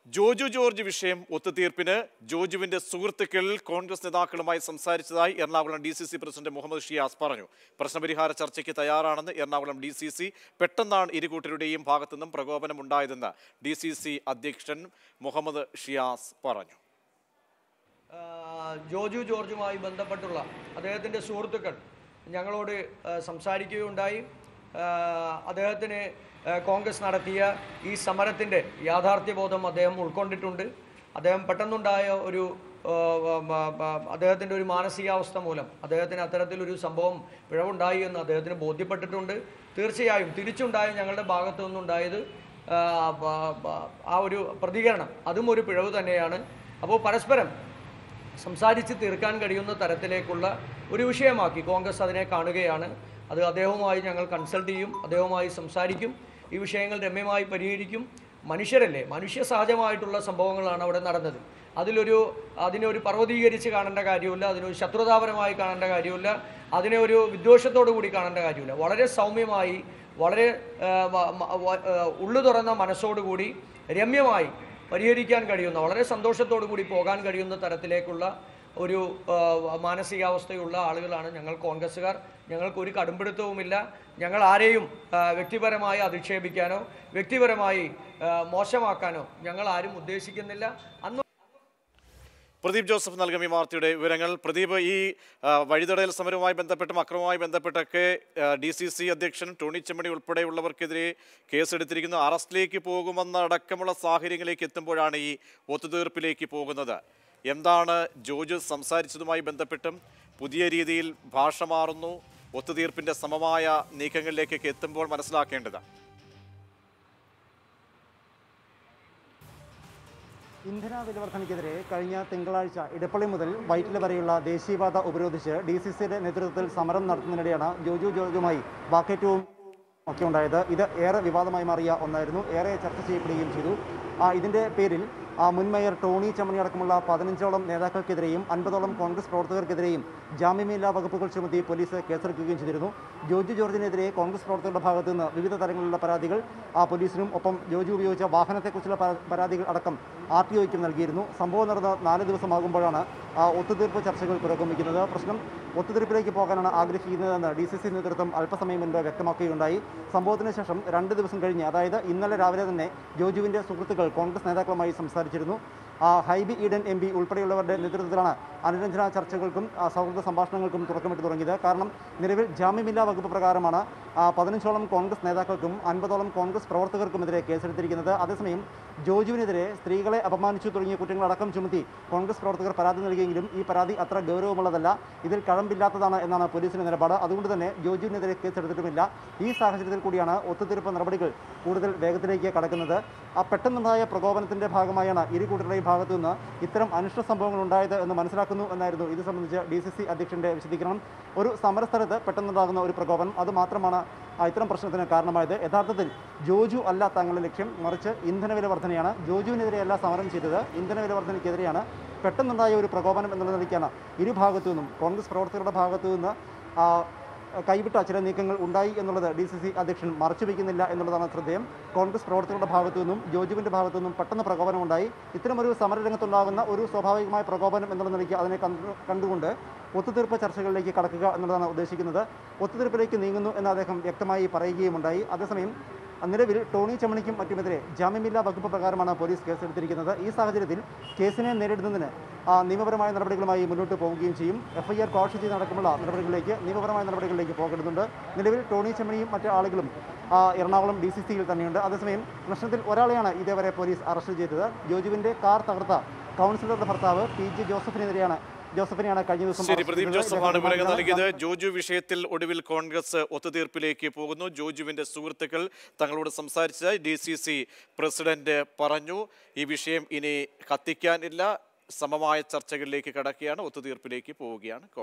Joju George വിഷയം ഒത്തുതീർപ്പിന് ജോജുവിന്റെ സുഹൃത്തുക്കൾ കോൺഗ്രസ് നേതാക്കളുമായി സംസാരിച്ചതായി Ernakulam D C C president Muhammad Shiyas പറഞ്ഞു പ്രശ്നപരിഹാര ചർച്ചയ്ക്ക് തയ്യാറാണെന്ന് എറണാകുളം ഡി സി സി പെട്ടെന്നാണ് ഇരുകൂട്ടരുടെയും ഭാഗത്തുനിന്നും പ്രകോപനമുണ്ടായതെന്ന് ഡി സി സി അധ്യക്ഷൻ മുഹമ്മദ് ഷിയാസ് പറഞ്ഞു ആ, ജോജു ജോർജുമായി ബന്ധപ്പെട്ടുള്ള അദ്ദേഹത്തിൻ്റെ സുഹൃത്തുക്കൾ ഞങ്ങളോട് ആ, സംസാരിക്കുകയുണ്ടായി ആ, അദ്ദേഹത്തിന് ആ, കോൺഗ്രസ് നടത്തിയ ഈ സമരത്തിൻ്റെ യാഥാർത്ഥ്യബോധം അദ്ദേഹം ഉൾക്കൊണ്ടിട്ടുണ്ട് അദ്ദേഹം പെട്ടെന്നുണ്ടായ ഒരു ആ, ആ, ആ, അദ്ദേഹത്തിൻ്റെ ഒരു മാനസികാവസ്ഥ മൂലം അദ്ദേഹത്തിന് അത്തരത്തിലൊരു സംഭവം പിഴവുണ്ടായി എന്ന് അദ്ദേഹത്തിന് ബോധ്യപ്പെട്ടിട്ടുണ്ട് തീർച്ചയായും തിരിച്ചുണ്ടായ ഞങ്ങളുടെ ഭാഗത്തു നിന്നുണ്ടായത് ആ, ബ- ബ- ആ ഒരു പ്രതികരണം അതും ഒരു പിഴവ് തന്നെയാണ് അപ്പോൾ പരസ്പരം സംസാരിച്ച് തീർക്കാൻ കഴിയുന്ന തരത്തിലേക്കുള്ള ഒരു വിഷയമാക്കി കോൺഗ്രസ് അതിനെ കാണുകയാണ് അത് അദ്ദേഹവുമായി ഞങ്ങൾ കൺസൾട്ട് ചെയ്യും അദ്ദേഹവുമായി സംസാരിക്കും ഈ വിഷയങ്ങൾ രമ്യമായി പരിഹരിക്കും മനുഷ്യരല്ലേ മനുഷ്യ സഹജമായിട്ടുള്ള സംഭവങ്ങളാണ് അവിടെ നടന്നത് അതിലൊരു അതിനെ ഒരു പർവ്വതീകരിച്ച് കാണേണ്ട കാര്യമില്ല അതിനൊരു ശത്രുതാപരമായി കാണേണ്ട കാര്യമില്ല അതിനെ ഒരു വിദ്വേഷത്തോടു കൂടി കാണേണ്ട കാര്യമില്ല വളരെ സൗമ്യമായി വളരെ ആ, വ- മ- വ- ആ, ഉള്ളു തുറന്ന മനസ്സോടുകൂടി രമ്യമായി പരിഹരിക്കാൻ കഴിയുന്ന വളരെ സന്തോഷത്തോടു കൂടി പോകാൻ കഴിയുന്ന തരത്തിലേക്കുള്ള ഒരു ആ, മാനസികാവസ്ഥയുള്ള ആളുകളാണ് ഞങ്ങൾ കോൺഗ്രസ്സുകാർ ഞങ്ങൾക്ക് ഒരു കടുംപിടുത്തവുമില്ല ഞങ്ങൾ ആരെയും ആ, വ്യക്തിപരമായി അധിക്ഷേപിക്കാനോ വ്യക്തിപരമായി ആ, മോശമാക്കാനോ ഞങ്ങൾ ആരും ഉദ്ദേശിക്കുന്നില്ല അന്ന് പ്രദീപ് ജോസഫ് നൽകും ഈ വാർത്തയുടെ വിവരങ്ങൾ പ്രദീപ് ഈ ആ, വഴിതടയൽ സമരവുമായി ബന്ധപ്പെട്ടും അക്രമവുമായി ബന്ധപ്പെട്ടൊക്കെ ഡി സി സി അധ്യക്ഷൻ ടോണി ചെമ്മണി ഉൾപ്പെടെയുള്ളവർക്കെതിരെ കേസെടുത്തിരിക്കുന്നു അറസ്റ്റിലേക്ക് പോകുമെന്ന അടക്കമുള്ള സാഹചര്യങ്ങളിലേക്ക് എത്തുമ്പോഴാണ് ഈ ഒത്തുതീർപ്പിലേക്ക് പോകുന്നത് എന്താണ് ജോജു സംസാരിച്ചതുമായി ബന്ധപ്പെട്ടും പുതിയ രീതിയിൽ ഭാഷ മാറുന്നു ഒത്തുതീർപ്പിന്റെ സമമായ നീക്കങ്ങളിലേക്കൊക്കെ എത്തുമ്പോൾ മനസ്സിലാക്കേണ്ടത് ഇന്ധന വിലവർദ്ധനയ്ക്കെതിരെ കഴിഞ്ഞ തിങ്കളാഴ്ച ഇടപ്പള്ളി മുതൽ വൈറ്റില വരെയുള്ള ദേശീയപാത ഉപരോധിച്ച് ഡി സി സിയുടെ നേതൃത്വത്തിൽ സമരം നടത്തുന്നതിനിടെയാണ് ജോജു ജോർജുമായി വാക്കേറ്റവും ഒക്കെ ഉണ്ടായത് ഇത് ഏറെ വിവാദമായി മാറിയ ഒന്നായിരുന്നു ഏറെ ചർച്ച ചെയ്യപ്പെടുകയും ചെയ്തു ആ, ഇതിന്റെ പേരിൽ ആ, മുൻ മേയർ ടോണി ചമ്മണി അടക്കമുള്ള പതിനഞ്ചോളം നേതാക്കൾക്കെതിരെയും അൻപതോളം കോൺഗ്രസ് പ്രവർത്തകർക്കെതിരെയും ജാമ്യമില്ലാ വകുപ്പുകൾ ചുമത്തി പോലീസ് കേസെടുക്കുകയും ചെയ്തിരുന്നു ജോജു ജോർജിനെതിരെ കോൺഗ്രസ് പ്രവർത്തകരുടെ ഭാഗത്തു നിന്ന് വിവിധ തരങ്ങളിലുള്ള പരാതികൾ ആ പോലീസിനും ഒപ്പം ജോജു ഉപയോഗിച്ച വാഹനത്തെക്കുറിച്ചുള്ള പരാ- പരാതികൾ അടക്കം ആർ ടി ഒയ്ക്കും നൽകിയിരുന്നു സംഭവം നടന്ന നാല് ദിവസമാകുമ്പോഴാണ് ആ, ഒത്തുതീർപ്പ് ചർച്ചകൾ പുരോഗമിക്കുന്നത് പ്രശ്നം ഒത്തുതീർപ്പിലേക്ക് പോകാനാണ് ആഗ്രഹിക്കുന്നതെന്ന് ഡി സി സി നേതൃത്വം അല്പസമയം മുൻപ് വ്യക്തമാക്കുകയുണ്ടായി സംഭവത്തിന് ശേഷം രണ്ട് ദിവസം കഴിഞ്ഞ് അതായത് ഇന്നലെ രാവിലെ തന്നെ ജോജുവിന്റെ സുഹൃത്തുക്കൾ കോൺഗ്രസ് നേതാക്കളുമായി സംസാരിച്ചിരുന്നു ആ, ഹൈബി ഈഡൻ എം പി ഉൾപ്പെടെയുള്ളവരുടെ നേതൃത്വത്തിലാണ് അനുരഞ്ജന ചർച്ചകൾക്കും ആ, സൗഹൃദ സംഭാഷണങ്ങൾക്കും തുടക്കമിട്ട് തുടങ്ങിയത് കാരണം നിലവിൽ ജാമ്യമില്ലാ വകുപ്പ് പ്രകാരമാണ് ആ, പതിനഞ്ചോളം കോൺഗ്രസ് നേതാക്കൾക്കും അൻപതോളം കോൺഗ്രസ് പ്രവർത്തകർക്കുമെതിരെ കേസെടുത്തിരിക്കുന്നത് അതേസമയം ജോജുവിനെതിരെ സ്ത്രീകളെ അപമാനിച്ചു തുടങ്ങിയ കുറ്റങ്ങളടക്കം ചുമത്തി കോൺഗ്രസ് പ്രവർത്തകർ പരാതി നൽകിയെങ്കിലും ഈ പരാതി അത്ര ഗൗരവമുള്ളതല്ല ഇതിൽ കഴമ്പില്ലാത്തതാണ് എന്നാണ് പോലീസിന്റെ നിലപാട് അതുകൊണ്ട് തന്നെ ജോജുവിനെതിരെ കേസെടുത്തിട്ടുമില്ല ഈ സാഹചര്യത്തിൽ കൂടിയാണ് ഒത്തുതീർപ്പ് നടപടികൾ കൂടുതൽ വേഗത്തിലേക്ക് കടക്കുന്നത് ആ പെട്ടെന്നുണ്ടായ പ്രകോപനത്തിന്റെ ഭാഗമായാണ് ഇരു കൂട്ടരുടെയും ഭാഗത്തു നിന്ന് ഇത്തരം അനിഷ്ട സംഭവങ്ങൾ ഉണ്ടായത് എന്ന് മനസ്സിലാക്കുന്നു എന്നായിരുന്നു ഇത് സംബന്ധിച്ച് ഡി സി സി അധ്യക്ഷന്റെ വിശദീകരണം ഒരു സമരസ്ഥലത്ത് പെട്ടെന്നുണ്ടാകുന്ന ഒരു പ്രകോപനം അത് മാത്രമാണ് ആ ഇത്തരം പ്രശ്നത്തിന് കാരണമായത് യഥാർത്ഥത്തിൽ ജോജു അല്ല തങ്ങളുടെ ലക്ഷ്യം മറിച്ച് ഇന്ധനവില വർധനയാണ് ജോജുവിനെതിരെയല്ല സമരം ചെയ്തത് ഇന്ധനവില വർധനയ്ക്കെതിരെയാണ് പെട്ടെന്നുണ്ടായ ഒരു പ്രകോപനം എന്നുള്ള നിലയ്ക്കാണ് ഇരു ഭാഗത്തു നിന്നും കോൺഗ്രസ് പ്രവർത്തകരുടെ ഭാഗത്തു നിന്ന് ആ, കൈവിട്ട ചില നീക്കങ്ങൾ ഉണ്ടായി എന്നുള്ളത് ഡി സി സി അധ്യക്ഷൻ മറച്ചുവെക്കുന്നില്ല എന്നുള്ളതാണ് ശ്രദ്ധേയം കോൺഗ്രസ് പ്രവർത്തകരുടെ ഭാഗത്തു നിന്നും ജോജുവിന്റെ ഭാഗത്തു നിന്നും പെട്ടെന്ന് പ്രകോപനമുണ്ടായി ഇത്തരമൊരു സമരരംഗത്തുണ്ടാകുന്ന ഒരു സ്വാഭാവികമായ പ്രകോപനം എന്നുള്ള നിലയ്ക്ക് അതിനെ കണ്ടു കണ്ടുകൊണ്ട് ഒത്തുതീർപ്പ് ചർച്ചകളിലേക്ക് കടക്കുക എന്നുള്ളതാണ് ഉദ്ദേശിക്കുന്നത് ഒത്തുതീർപ്പിലേക്ക് നീങ്ങുന്നു എന്ന് അദ്ദേഹം വ്യക്തമായി പറയുകയുമുണ്ടായി അതേസമയം നിലവിൽ ടോണി ചമ്മണിക്കും മറ്റുമെതിരെ ജാമ്യമില്ലാ വകുപ്പ് പ്രകാരമാണ് പോലീസ് കേസെടുത്തിരിക്കുന്നത് ഈ സാഹചര്യത്തിൽ കേസിനെ നേരിടുന്നതിന് ആ, നിയമപരമായ നടപടികളുമായി മുന്നോട്ട് പോവുകയും ചെയ്യും എഫ്ഐആർ ക്വാഷ് ചെയ്ത് നടക്കുമുള്ള നടപടികളിലേക്ക് നിയമപരമായ നടപടികളിലേക്ക് പോകേണ്ടതുണ്ട് നിലവിൽ ടോണി ചമ്മണിയും മറ്റു ആളുകളും ആ, എറണാകുളം ഡി സി സിയിൽ തന്നെയുണ്ട് അതേസമയം പ്രശ്നത്തിൽ ഒരാളെയാണ് ഇതേവരെ പോലീസ് അറസ്റ്റ് ചെയ്തത് ജോജുവിന്റെ കാർ തകർത്ത കൗൺസിലറുടെ ഭർത്താവ് പി ജെ ജോസഫിനെതിരെയാണ് ജോസഫിനെയാണ് കഴിഞ്ഞ ദിവസം ശരി അറസ്റ്റ് പ്രദീപ് ചെയ്തത്. ജോസഫാണ് വിവരങ്ങൾ ഇദ്ദേഹം നൽകിയത് ജോജു വിഷയത്തിൽ ഒടുവിൽ കോൺഗ്രസ് ഒത്തുതീർപ്പിലേക്ക് പോകുന്നു ജോജുവിന്റെ സുഹൃത്തുക്കൾ തങ്ങളോട് സംസാരിച്ചതായി ഡി സി സി പ്രസിഡന്റ് പറഞ്ഞു ഈ വിഷയം ഇനി കത്തിക്കാനില്ല സമമായ ചർച്ചകളിലേക്ക് കടക്കുകയാണ് ഒത്തുതീർപ്പിലേക്ക് പോവുകയാണ്